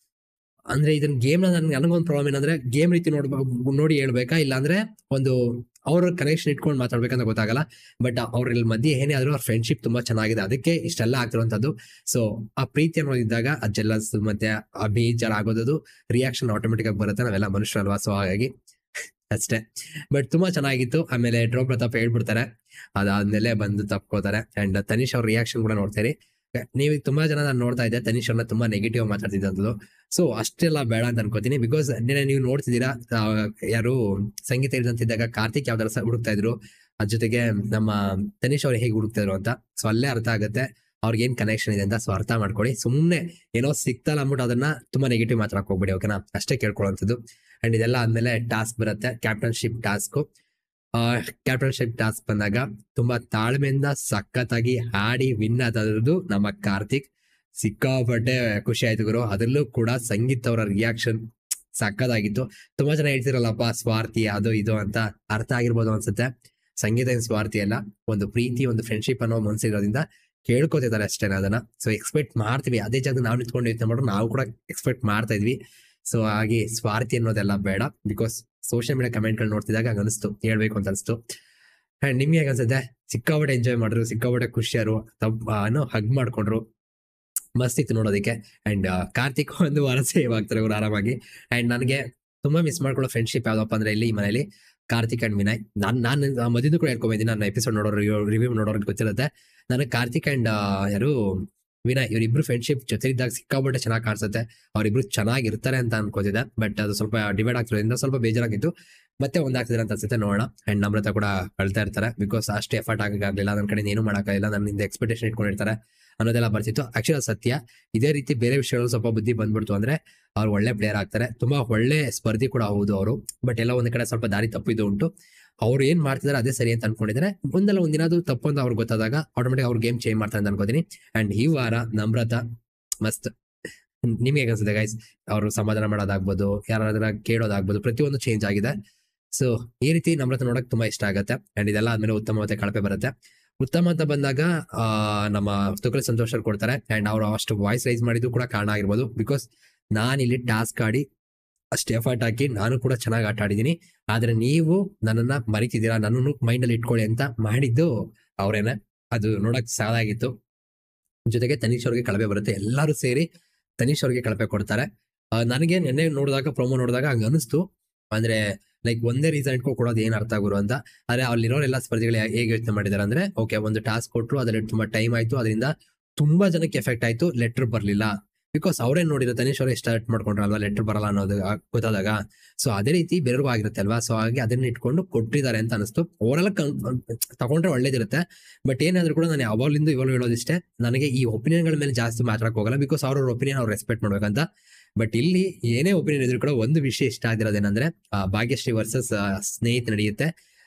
[SPEAKER 1] ಅಂದ್ರೆ ಇದನ್ನ ಗೇಮ್ ನನ್ಗೆ ನನಗೊಂದು ಪ್ರಾಬ್ಲಮ್ ಏನಂದ್ರೆ ಗೇಮ್ ರೀತಿ ನೋಡ್ಬೇಕು ನೋಡಿ ಹೇಳ್ಬೇಕಾ ಇಲ್ಲ ಅಂದ್ರೆ ಒಂದು ಅವ್ರ ಕನೆಕ್ಷನ್ ಇಟ್ಕೊಂಡು ಮಾತಾಡ್ಬೇಕಂತ ಗೊತ್ತಾಗಲ್ಲ ಬಟ್ ಅವ್ರ ಇಲ್ಲಿ ಮಧ್ಯೆ ಏನೇ ಆದ್ರೂ ಅವ್ರ ಫ್ರೆಂಡ್ಶಿಪ್ ತುಂಬಾ ಚೆನ್ನಾಗಿದೆ ಅದಕ್ಕೆ ಇಷ್ಟೆಲ್ಲ ಆಗ್ತಿರುವಂತದ್ದು ಸೊ ಆ ಪ್ರೀತಿ ಅನ್ನೋದಿದ್ದಾಗ ಆ ಜೆಲ್ಲಸ್ ಮತ್ತೆ ಆ ಬೇಜಾರ್ ಆಗೋದು ರಿಯಾಕ್ಷನ್ ಆಟೋಮೆಟಿಕ್ ಆಗಿ ಬರುತ್ತೆ ನಾವೆಲ್ಲ ಮನುಷ್ಯರಲ್ವಾ ಸೊ ಹಾಗಾಗಿ ಅಷ್ಟೇ ಬಟ್ ತುಂಬಾ ಚೆನ್ನಾಗಿತ್ತು ಆಮೇಲೆ ಡ್ರೋ ಪ್ರತಾಪ್ ಹೇಳ್ಬಿಡ್ತಾರೆ ಅದಾದ್ಮೇಲೆ ಬಂದು ತಪ್ಕೋತಾರೆ ಅಂಡ್ ತನಿಷ್ ಅವ್ರ ರಿಯಾಕ್ಷನ್ ಕೂಡ ನೋಡ್ತೀರಿ ನೀವು ತುಂಬಾ ಜನ ನಾನು ನೋಡ್ತಾ ಇದ್ದೆ ತನಿಷ್ ಅವ್ರನ್ನ ತುಂಬಾ ನೆಗೆಟಿವ್ ಮಾತಾಡ್ತಿದ್ದಂಥದ್ದು ಸೊ ಅಷ್ಟೆಲ್ಲ ಬೇಡ ಅಂತ ಅನ್ಕೋತೀನಿ ಬಿಕಾಸ್ ನಿನ್ನೆ ನೀವು ನೋಡ್ತಿದ್ದೀರಾ ಆ, ಯಾರು ಸಂಗೀತ ಇದ್ದಂತಿದ್ದಾಗ ಕಾರ್ತಿಕ್ ಯಾವ್ದಾರ ಸ- ಹುಡುಕ್ತಾ ಇದ್ರು ಅದ್ರ ಜೊತೆಗೆ ನಮ್ಮ ತನಿಷ್ ಅವ್ರು ಹೇಗೆ ಹುಡುಕ್ತಾ ಇದ್ರು ಅಂತ ಸೊ ಅಲ್ಲೇ ಅರ್ಥ ಆಗುತ್ತೆ ಅವ್ರಿಗೆ ಏನ್ ಕನೆಕ್ಷನ್ ಇದೆ ಅಂತ ಸೊ ಅರ್ಥ ಮಾಡ್ಕೊಳ್ಳಿ ಸುಮ್ಮನೆ ಏನೋ ಸಿಕ್ತಲ್ಲ ಅಂದ್ಬಿಟ್ಟು ಅದನ್ನ ತುಂಬಾ ನೆಗೆಟಿವ್ ಮಾತಾಡಕ್ ಹೋಗ್ಬೇಡಿ ಓಕೆನಾ ಅಷ್ಟೇ ಕೇಳ್ಕೊಳ್ಳೋಂಥದ್ದು ಅಂಡ್ ಇದೆಲ್ಲ ಆದ್ಮೇಲೆ ಟಾಸ್ಕ್ ಬರುತ್ತೆ ಕ್ಯಾಪ್ಟನ್ಶಿಪ್ ಟಾಸ್ಕ್ ಕ್ಯಾಪ್ಟನ್ಶಿಪ್ ಟಾಸ್ಕ್ ಬಂದಾಗ ತುಂಬಾ ತಾಳ್ಮೆಯಿಂದ ಸಖತ್ತಾಗಿ ಹಾಡಿ ವಿನ್ ಆದದ್ದು ನಮ್ಮ ಕಾರ್ತಿಕ್ ಸಿಕ್ಕಾಪಟ್ಟೆ ಖುಷಿ ಆಯ್ತು ಗುರು ಅದರಲ್ಲೂ ಕೂಡ ಸಂಗೀತ್ ಅವರ ರಿಯಾಕ್ಷನ್ ಸಕ್ಕದಾಗಿತ್ತು ತುಂಬಾ ಜನ ಹೇಳ್ತಿರಲ್ಲಪ್ಪ ಸ್ವಾರ್ಥಿ ಅದು ಇದು ಅಂತ ಅರ್ಥ ಆಗಿರ್ಬೋದು ಅನ್ಸುತ್ತೆ ಸಂಗೀತ ಏನ್ ಸ್ವಾರ್ಥಿ ಅಲ್ಲ ಒಂದು ಪ್ರೀತಿ ಒಂದು ಫ್ರೆಂಡ್ಶಿಪ್ ಅನ್ನೋ ಮನ್ಸಿರೋದ್ರಿಂದ ಕೇಳ್ಕೊತಿದ್ದಾರೆ ಅಷ್ಟೇ ಅದನ್ನ ಸೊ ಎಕ್ಸ್ಪೆಕ್ಟ್ ಮಾಡ್ತೀವಿ ಅದೇ ಜಾಗ ನಾವು ನಿಂತ್ಕೊಂಡು ಯೋಚನೆ ಮಾಡೋದು ನಾವು ಕೂಡ ಎಕ್ಸ್ಪೆಕ್ಟ್ ಮಾಡ್ತಾ ಇದ್ವಿ ಸೊ ಹಾಗೆ ಸ್ವಾರ್ಥಿ ಅನ್ನೋದೆಲ್ಲ ಬೇಡ ಬಿಕಾಸ್ ಸೋಷಿಯಲ್ ಮೀಡಿಯಾ ಕಮೆಂಟ್ಗಳು ನೋಡ್ತಿದ್ದಾಗ ಹಂಗ ಅನಿಸ್ತು ಹೇಳ್ಬೇಕು ಅಂತ ಅನಿಸ್ತು ಅಂಡ್ ನಿಮ್ಗೆ ಹೇಗೆ ಅನ್ಸುತ್ತೆ ಸಿಕ್ಕಾಪಟ್ಟೆ ಎಂಜಾಯ್ ಮಾಡಿದ್ರು ಸಿಕ್ಕಾಪಟ್ಟೆ ಖುಷಿಯಾರು ತಮ್ಮ ಹಗ್ ಮಾಡ್ಕೊಂಡ್ರು ಮಸ್ತ್ ಇತ್ತು ನೋಡೋದಕ್ಕೆ ಅಂಡ್ ಕಾರ್ತಿಕ್ ಒಂದು ವಾರ ಸೇವ್ ಆಗ್ತಾರೆ ಅವ್ರು ಆರಾಮಾಗಿ ಅಂಡ್ ನನಗೆ ತುಂಬಾ ಮಿಸ್ ಮಾಡ್ಕೊಳ್ಳೋ ಫ್ರೆಂಡ್ಶಿಪ್ ಯಾವ್ದಪ್ಪ ಅಂದ್ರೆ ಇಲ್ಲಿ ಈ ಮನೇಲಿ ಕಾರ್ತಿಕ್ ಅಂಡ್ ವಿನಯ್ ನಾನ್ ನಾನು ಮದಿದ್ದು ಕೂಡ ಹೇಳ್ಕೊಂಬಿದ್ದೀನಿ ನನ್ನ ಎಪಿಸೋಡ್ ನೋಡೋರು ರಿವ್ಯೂ ನೋಡೋರ್ಗೆ ಗೊತ್ತಿರುತ್ತೆ ನನಗೆ ಕಾರ್ತಿಕ್ ಅಂಡ್ ಯಾರು ವಿನಯ್ ಇವರಿಬ್ರು ಫ್ರೆಂಡ್ಶಿಪ್ ಜೊತೆ ಇದ್ದಾಗ ಸಿಕ್ಕಾಪಟ್ಟೆ ಚೆನ್ನಾಗಿ ಕಾಣಿಸುತ್ತೆ ಅವರಿಬ್ರು ಚೆನ್ನಾಗಿರ್ತಾರೆ ಅಂತ ಅನ್ಕೋತಿದ್ದೆ ಬಟ್ ಅದು ಸ್ವಲ್ಪ ಡಿವೈಡ್ ಆಗ್ತಿರೋದ್ರಿಂದ ಸ್ವಲ್ಪ ಬೇಜಾರಾಗಿತ್ತು ಮತ್ತೆ ಒಂದಾಗ್ತಿದ್ರೆ ಅಂತ ಅನ್ಸುತ್ತೆ ನೋಡೋಣ ಅಂಡ್ ನಮ್ರತ ಕೂಡ ಅಳ್ತಾ ಇರ್ತಾರೆ ಬಿಕಾಸ್ ಅಷ್ಟು ಎಫರ್ಟ್ ಆಗಲಿಲ್ಲ ನನ್ನ ಕಡೆ ಏನು ಮಾಡೋಕ್ಕಾಗಿಲ್ಲ ನನ್ನಿಂದ ಎಕ್ಸ್ಪೆಕ್ಟೇಷನ್ ಇಟ್ಕೊಂಡಿರ್ತಾರೆ ಅನ್ನೋದೆಲ್ಲ ಬರ್ತಿತ್ತು ಆಕ್ಚುಲಿ ಸತ್ಯ ಇದೇ ರೀತಿ ಬೇರೆ ವಿಷಯಗಳು ಸ್ವಲ್ಪ ಬುದ್ಧಿ ಬಂದ್ಬಿಡ್ತು ಅಂದ್ರೆ ಅವ್ರು ಒಳ್ಳೆ ಪ್ಲೇಯರ್ ಆಗ್ತಾರೆ ತುಂಬಾ ಒಳ್ಳೆ ಸ್ಪರ್ಧಿ ಕೂಡ ಹೌದು ಅವರು ಬಟ್ ಎಲ್ಲ ಒಂದ್ ಕಡೆ ಸ್ವಲ್ಪ ದಾರಿ ತಪ್ಪಿದ್ದು ಉಂಟು ಅವ್ರು ಏನ್ ಮಾಡ್ತಿದಾರೆ ಅದೇ ಸರಿ ಅಂತ ಅನ್ಕೊಂಡಿದ್ರೆ ಒಂದಲ್ಲ ಒಂದಿನ ಅದು ತಪ್ಪು ಅಂತ ಅವ್ರಿಗೆ ಗೊತ್ತಾದಾಗ ಆಟೋಮೆಟಿಕ್ ಅವ್ರು ಗೇಮ್ ಚೇಂಜ್ ಮಾಡ್ತಾರೆ ಅಂತ ಅನ್ಕೋತೀನಿ ಅಂಡ್ ಈ ವಾರ ನಮ್ರತ ಮಸ್ತ್ ನಿಮ್ಗೆ ಹೇಗೆ ಅನ್ಸುತ್ತೆ ಗೈಸ್ ಅವರು ಸಮಾಧಾನ ಮಾಡೋದಾಗ್ಬೋದು ಯಾರಾದ್ರ ಕೇಳೋದಾಗ್ಬೋದು ಪ್ರತಿಯೊಂದು ಚೇಂಜ್ ಆಗಿದೆ ಸೊ ಈ ರೀತಿ ನಮ್ರತ ನೋಡಕ್ ತುಂಬಾ ಇಷ್ಟ ಆಗುತ್ತೆ ಅಂಡ್ ಇದೆಲ್ಲ ಆದ್ಮೇಲೆ ಉತ್ತಮ ಮತ್ತೆ ಕಳಪೆ ಬರುತ್ತೆ ಉತ್ತಮ ಅಂತ ಬಂದಾಗ ಆ ನಮ್ಮ ತುಕಲಿ ಸಂತೋಷ್ ಅವ್ರು ಕೊಡ್ತಾರೆ ಅಂಡ್ ಅವ್ರು ಅಷ್ಟು ವಾಯ್ಸ್ ರೈಸ್ ಮಾಡಿದ್ದು ಕೂಡ ಕಾರಣ ಆಗಿರ್ಬೋದು ಬಿಕಾಸ್ ನಾನು ಇಲ್ಲಿ ಟಾಸ್ಕ್ ಆಡಿ ಅಷ್ಟು ಎಫರ್ಟ್ ಹಾಕಿ ನಾನು ಕೂಡ ಚೆನ್ನಾಗಿ ಆಟ ಆಡಿದ್ದೀನಿ ಆದ್ರೆ ನೀವು ನನ್ನನ್ನ ಮರಿತಿದ್ದೀರಾ ನನ್ನನ್ನು ಮೈಂಡ್ ಅಲ್ಲಿ ಇಟ್ಕೊಳ್ಳಿ ಅಂತ ಮಾಡಿದ್ದು ಅವ್ರೇನೆ ಅದು ನೋಡಕ್ ಸಾಲಾಗಿತ್ತು ಜೊತೆಗೆ ತನೀಶ್ ಅವ್ರಿಗೆ ಕಳಪೆ ಬರುತ್ತೆ ಎಲ್ಲರೂ ಸೇರಿ ತನೀಶ್ ಅವ್ರಿಗೆ ಕಳಪೆ ಕೊಡ್ತಾರೆ ಆ, ನನಗೆ ನಿನ್ನೆ ನೋಡಿದಾಗ ಪ್ರೊಮೋ ನೋಡಿದಾಗ ಹಂಗ ಅನಿಸ್ತು ಅಂದ್ರೆ ಲೈಕ್ ಒಂದೇ ರೀಸನ್ ಇಟ್ಕೊಂಡು ಕೊಡೋದು ಏನ್ ಅರ್ಥ ಗುರು ಅಂತ ಆದ್ರೆ ಅಲ್ಲಿರೋರೆಲ್ಲ ಸ್ಪರ್ಧಿಗಳು ಹೇಗೆ ಯೋಚನೆ ಮಾಡಿದಾರೆ ಅಂದ್ರೆ ಓಕೆ ಒಂದು ಟಾಸ್ಕ್ ಕೊಟ್ರು ಅದ್ರಲ್ಲಿ ತುಂಬಾ ಟೈಮ್ ಆಯ್ತು ಅದರಿಂದ ತುಂಬಾ ಜನಕ್ಕೆ ಎಫೆಕ್ಟ್ ಆಯ್ತು ಲೆಟರ್ ಬರ್ಲಿಲ್ಲ ಬಿಕಾಸ್ ಅವರೇ ನೋಡಿರೋ ತನೀಶ್ ಅವರೇ ಸ್ಟಾರ್ಟ್ ಮಾಡ್ಕೊಂಡ್ರಲ್ವಾ ಲೆಟರ್ ಬರಲ್ಲ ಅನ್ನೋದು ಆ- ಗೊತ್ತಾದಾಗ ಸೊ ಅದೇ ರೀತಿ ಬೇರೆಯವ್ರಿಗೂ ಆಗಿರುತ್ತೆ ಅಲ್ವಾ ಸೊ ಹಾಗೆ ಅದನ್ನ ಇಟ್ಕೊಂಡು ಕೊಟ್ಟಿದ್ದಾರೆ ಅಂತ ಅನಿಸ್ತು ಓವರಾಲ್ ತಗೊಂಡ್ರೆ ಒಳ್ಳೇದಿರುತ್ತೆ ಬಟ್ ಏನಾದ್ರೂ ಕೂಡ ನಾನು ಯಾವಾಗಲಿಂದ ಇವಾಗ ಹೇಳೋದಿಷ್ಟೇ ನನಗೆ ಈ ಒಪಿನಿಯನ್ಗಳ ಮೇಲೆ ಜಾಸ್ತಿ ಮಾತಾಡಕ್ ಹೋಗಲ್ಲ ಬಿಕಾಸ್ ಅವ್ರ ಒಪಿನಿಯನ್ ಅವ್ರು ರೆಸ್ಪೆಕ್ಟ್ ಮಾಡ್ಬೇಕಂತ ಬಟ್ ಇಲ್ಲಿ ಏನೇ ಒಪಿನಿಯನ್ ಇದ್ರು ಕೂಡ ಒಂದು ವಿಷಯ ಇಷ್ಟ ಆಗಿರೋದೇನಂದ್ರೆ ಆ, ಭಾಗ್ಯಶ್ರೀ ವರ್ಸಸ್ ಸ್ನೇಹಿತ ನಡೆಯುತ್ತೆ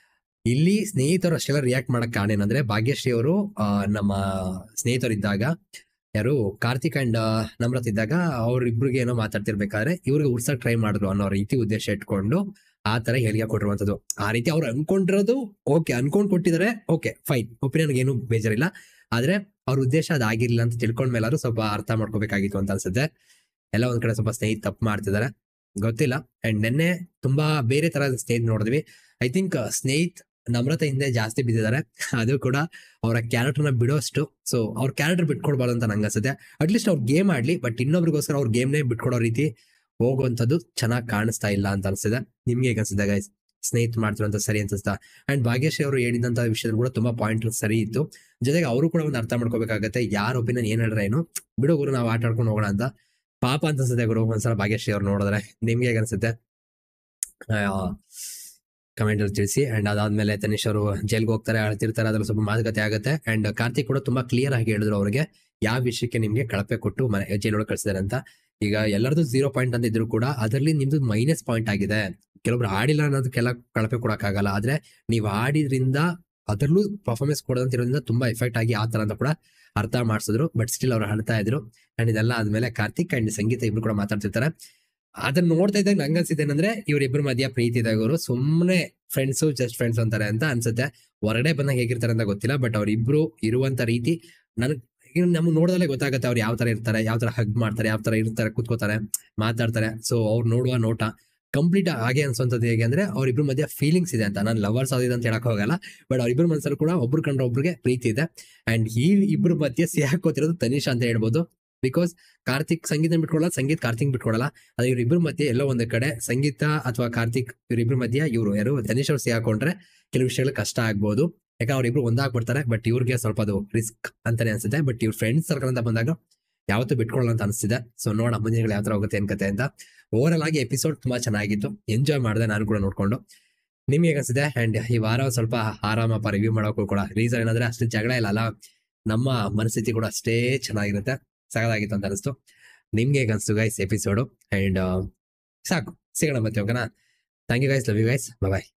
[SPEAKER 1] ಇಲ್ಲಿ ಸ್ನೇಹಿತರು ಅಷ್ಟೆಲ್ಲ ರಿಯಾಕ್ಟ್ ಮಾಡಕ್ ಕಾರಣ ಏನಂದ್ರೆ ಭಾಗ್ಯಶ್ರೀ ಅವರು ಆ, ನಮ್ಮ ಸ್ನೇಹಿತರಿದ್ದಾಗ ಯಾರು ಕಾರ್ತಿಕ್ ಅಂಡ್ ನಮ್ರತ್ ಇದ್ದಾಗ ಅವ್ರಿಬ್ರಿಗೆ ಏನೋ ಮಾತಾಡ್ತಿರ್ಬೇಕಾದ್ರೆ ಇವ್ರಿಗೆ ಉರ್ಸಕ್ ಟ್ರೈ ಮಾಡಿದ್ರು ಅನ್ನೋ ರೀತಿ ಉದ್ದೇಶ ಇಟ್ಕೊಂಡು ಆ ತರ ಹೇಳಿಕೆ ಕೊಟ್ಟಿರುವಂತದ್ದು ಆ ರೀತಿ ಅವ್ರು ಅನ್ಕೊಂಡಿರೋದು ಓಕೆ ಅನ್ಕೊಂಡ್ ಕೊಟ್ಟಿದ್ದಾರೆ ಓಕೆ ಫೈನ್ ಒಪಿನಿಯನ್ ಏನು ಬೇಜಾರಿಲ್ಲ ಆದ್ರೆ ಅವ್ರ ಉದ್ದೇಶ ಅದಾಗಿರ್ಲಿಲ್ಲ ಅಂತ ತಿಳ್ಕೊಂಡ್ಮೇಲಾದ್ರೂ ಸ್ವಲ್ಪ ಅರ್ಥ ಮಾಡ್ಕೋಬೇಕಾಗಿತ್ತು ಅಂತ ಅನ್ಸುತ್ತೆ ಎಲ್ಲ ಒಂದ್ ಕಡೆ ಸ್ವಲ್ಪ ಸ್ನೇಹಿತ ತಪ್ಪು ಮಾಡ್ತಿದ್ದಾರೆ ಗೊತ್ತಿಲ್ಲ ಅಂಡ್ ನಿನ್ನೆ ತುಂಬಾ ಬೇರೆ ತರದ ಸ್ನೇಹಿತ ನೋಡಿದ್ವಿ ಐ ಥಿಂಕ್ ಸ್ನೇಹಿತ್ ನಮ್ರತೆ ಹಿಂದೆ ಜಾಸ್ತಿ ಬಿದ್ದಿದ್ದಾರೆ ಅದು ಕೂಡ ಅವರ ಕ್ಯಾರೆಕ್ಟರ್ನ ಬಿಡೋಷ್ಟು ಸೊ ಅವ್ರ ಕ್ಯಾರೆಕ್ಟರ್ ಬಿಟ್ಕೊಡ್ಬಾರ್ದು ಅಂತ ನಂಗೆ ಅನ್ಸುತ್ತೆ ಅಟ್ಲೀಸ್ಟ್ ಅವ್ರು ಗೇಮ್ ಆಡ್ಲಿ ಬಟ್ ಇನ್ನೊಬ್ರಿಗೋಸ್ಕರ ಅವ್ರ ಗೇಮ್ನೇ ಬಿಟ್ಕೊಡೋ ರೀತಿ ಹೋಗುವಂಥದ್ದು ಚೆನ್ನಾಗಿ ಕಾಣಿಸ್ತಾ ಇಲ್ಲ ಅಂತ ಅನ್ಸಿದೆ ನಿಮ್ಗೆ ಹೇಗೆ ಅನ್ಸುತ್ತೆ ಗೈಸ್ ಸ್ನೇಹಿತ ಮಾಡ್ತಿರೋಂಥ ಸರಿ ಅನ್ಸುತ್ತಾ ಅಂಡ್ ಭಾಗ್ಯಶ್ರೀ ಅವರು ಹೇಳಿದಂತ ವಿಷಯದಲ್ಲಿ ಕೂಡ ತುಂಬಾ ಪಾಯಿಂಟ್ ಸರಿ ಇತ್ತು ಜೊತೆಗೆ ಅವರು ಕೂಡ ಒಂದು ಅರ್ಥ ಮಾಡ್ಕೋಬೇಕಾಗತ್ತೆ ಯಾರ ಒಪಿನಿಯನ್ ಏನ್ ಹೇಳ್ರೆ ಏನು ಬಿಡು ಗುರು ನಾವು ಆಟ ಆಡ್ಕೊಂಡು ಹೋಗೋಣ ಅಂತ ಪಾಪ ಅಂತ ಅನ್ಸುತ್ತೆ ಗುರು ಒಂದ್ಸಲ ಭಾಗ್ಯಶ್ರೀ ಅವ್ರು ನೋಡಿದ್ರೆ ನಿಮ್ಗೆ ಹೇಗೆ ಅನ್ಸುತ್ತೆ ಕಮೆಂಟ್ ಅಲ್ಲಿ ತಿಳಿಸಿ ಅಂಡ್ ಅದಾದ್ಮೇಲೆ ತನಿಷ್ ಅವರು ಜೈಲ್ಗೆ ಹೋಗ್ತಾರೆ ಅಳ್ತಿರ್ತಾರೆ ಅದ್ರಲ್ಲಿ ಸ್ವಲ್ಪ ಮಾತುಕತೆ ಆಗುತ್ತೆ ಅಂಡ್ ಕಾರ್ತಿಕ್ ಕೂಡ ತುಂಬಾ ಕ್ಲಿಯರ್ ಆಗಿ ಹೇಳಿದ್ರು ಅವ್ರಿಗೆ ಯಾವ ವಿಷಯಕ್ಕೆ ನಿಮ್ಗೆ ಕಳಪೆ ಕೊಟ್ಟು ಮನೆ ಜೈಲೊಳಗೆ ಕಳ್ಸಿದಾರೆ ಅಂತ ಈಗ ಎಲ್ಲರದು ಝೀರೋ ಪಾಯಿಂಟ್ ಅಂತ ಇದ್ರು ಕೂಡ ಅದರಲ್ಲಿ ನಿಮ್ದು ಮೈನಸ್ ಪಾಯಿಂಟ್ ಆಗಿದೆ ಕೆಲವೊಬ್ರು ಆಡಿಲ್ಲ ಅನ್ನೋದಕ್ಕೆಲ್ಲ ಕಳಪೆ ಕೊಡಕ್ಕಾಗಲ್ಲ ಆದ್ರೆ ನೀವು ಆಡಿದ್ರಿಂದ ಅದರಲ್ಲೂ ಪರ್ಫಾರ್ಮೆನ್ಸ್ ಕೊಡೋದಂತಿರೋದ್ರಿಂದ ತುಂಬಾ ಎಫೆಕ್ಟ್ ಆಗಿ ಆ ತರ ಅಂತ ಕೂಡ ಅರ್ಥ ಮಾಡಿಸಿದ್ರು ಬಟ್ ಸ್ಟಿಲ್ ಅವ್ರು ಅಳ್ತಾ ಇದ್ರು ಅಂಡ್ ಇದೆಲ್ಲ ಆದ್ಮೇಲೆ ಕಾರ್ತಿಕ್ ಅಂಡ್ ಸಂಗೀತ ಇಬ್ರು ಕೂಡ ಮಾತಾಡ್ತಿರ್ತಾರೆ ಅದನ್ನ ನೋಡ್ತಾ ಇದ್ದಾಗ ನಂಗೆ ಅನ್ಸಿದ್ದೇನೆಂದ್ರೆ ಇವ್ರಿಬ್ರು ಮಧ್ಯ ಪ್ರೀತಿ ಇದ್ದಾಗ ಅವರು ಸುಮ್ಮನೆ ಫ್ರೆಂಡ್ಸು ಜಸ್ಟ್ ಫ್ರೆಂಡ್ಸ್ ಅಂತಾರೆ ಅಂತ ಅನ್ಸುತ್ತೆ ಹೊರಗಡೆ ಬಂದಾಗ ಹೇಗಿರ್ತಾರೆ ಅಂತ ಗೊತ್ತಿಲ್ಲ ಬಟ್ ಅವ್ರಿಬ್ರು ಇರುವಂತ ರೀತಿ ನನ್ ನಮ್ಗೆ ನೋಡೋದಲ್ಲೇ ಗೊತ್ತಾಗುತ್ತೆ ಅವ್ರು ಯಾವ ತರ ಇರ್ತಾರೆ ಯಾವ ತರ ಹಗ್ ಮಾಡ್ತಾರೆ ಯಾವ ತರ ಇರ್ತಾರೆ ಕೂತ್ಕೋತಾರೆ ಮಾತಾಡ್ತಾರೆ ಸೊ ಅವ್ರು ನೋಡುವ ನೋಟ ಕಂಪ್ಲೀಟ್ ಹಾಗೆ ಅನ್ಸೋಂಥದ್ದು ಹೇಗೆ ಅಂದ್ರೆ ಅವ್ರಿಬ್ರು ಮಧ್ಯ ಫೀಲಿಂಗ್ಸ್ ಇದೆ ಅಂತ ನಾನು ಲವರ್ಸ್ ಆಗಿದೆ ಅಂತ ಹೇಳಕ್ ಹೋಗಲ್ಲ ಬಟ್ ಅವ್ರಿಬ್ರು ಮನಸ್ಸಲ್ಲಿ ಕೂಡ ಒಬ್ರು ಕಂಡ್ರೆ ಒಬ್ರಿಗೆ ಪ್ರೀತಿ ಇದೆ ಅಂಡ್ ಈ ಇಬ್ರು ಮಧ್ಯೆ ಸಿಹಾಕೋತಿರೋದು ತನಿಷಾ ಅಂತ ಹೇಳ್ಬೋದು ಬಿಕಾಸ್ ಕಾರ್ತಿಕ್ ಸಂಗೀತ ಬಿಟ್ಕೊಡಲ್ಲ ಸಂಗೀತ್ ಕಾರ್ತಿಕ್ ಬಿಟ್ಕೊಡಲ್ಲ ಅದು ಇವ್ರಿಬ್ರು ಮಧ್ಯೆ ಎಲ್ಲೋ ಒಂದ್ ಕಡೆ ಸಂಗೀತ ಅಥವಾ ಕಾರ್ತಿಕ್ ಇವ್ರಿಬ್ರು ಮಧ್ಯೆ ಇವರು ಯಾರು ತನಿಷ್ ಅವ್ರು ಸಿಹಾಕೊಂಡ್ರೆ ಕೆಲವು ವಿಷಯಗಳು ಕಷ್ಟ ಆಗ್ಬೋದು ಯಾಕಂದ್ರೆ ಅವ್ರಿಬ್ರು ಒಂದಾಗ್ಬಿಡ್ತಾರೆ ಬಟ್ ಇವ್ರಿಗೆ ಸ್ವಲ್ಪ ಅದು ರಿಸ್ಕ್ ಅಂತಾನೆ ಅನ್ಸುತ್ತೆ ಬಟ್ ಇವ್ರ ಫ್ರೆಂಡ್ಸ್ ಸರ್ಕಲ್ ಅಂತ ಬಂದಾಗ ಯಾವತ್ತೂ ಬಿಟ್ಕೊಳ್ಳಲ್ಲ ಅಂತ ಅನಿಸ್ತಿದೆ ಸೊ ನೋಡ ಮುಂದಿನ ಯಾವ ತರ ಹೋಗುತ್ತೆ ಏನ್ ಕತೆ ಅಂತ ಓವರ್ ಆಗಿ ಎಪಿಸೋಡ್ ತುಂಬಾ ಚೆನ್ನಾಗಿತ್ತು ಎಂಜಾಯ್ ಮಾಡಿದೆ ನಾನು ಕೂಡ ನೋಡ್ಕೊಂಡು ನಿಮ್ಗೆ ಹೇಗೆ ಅನ್ಸಿದೆ ಅಂಡ್ ಈ ವಾರ ಒಂದ್ ಸ್ವಲ್ಪ ಆರಾಮಪ್ಪ ರಿವ್ಯೂ ಮಾಡೋಕ್ಕೂ ಕೂಡ ರೀಸನ್ ಏನಂದ್ರೆ ಅಷ್ಟು ಜಗಳ ಇಲ್ಲ ಅಲ್ಲ ನಮ್ಮ ಮನಸ್ಥಿತಿ ಕೂಡ ಅಷ್ಟೇ ಚೆನ್ನಾಗಿರುತ್ತೆ ಸಗದಾಗಿತ್ತು ಅಂತ ಅನಿಸ್ತು ನಿಮ್ಗೆ ಹೇಗೆ ಅನ್ಸ್ತು ಗೈಸ್ ಎಪಿಸೋಡು ಅಂಡ್ ಸಾಕು ಸಿಗೋಣ ಮತ್ತೆ ಓಕೆನಾ thank you guys love you guys bye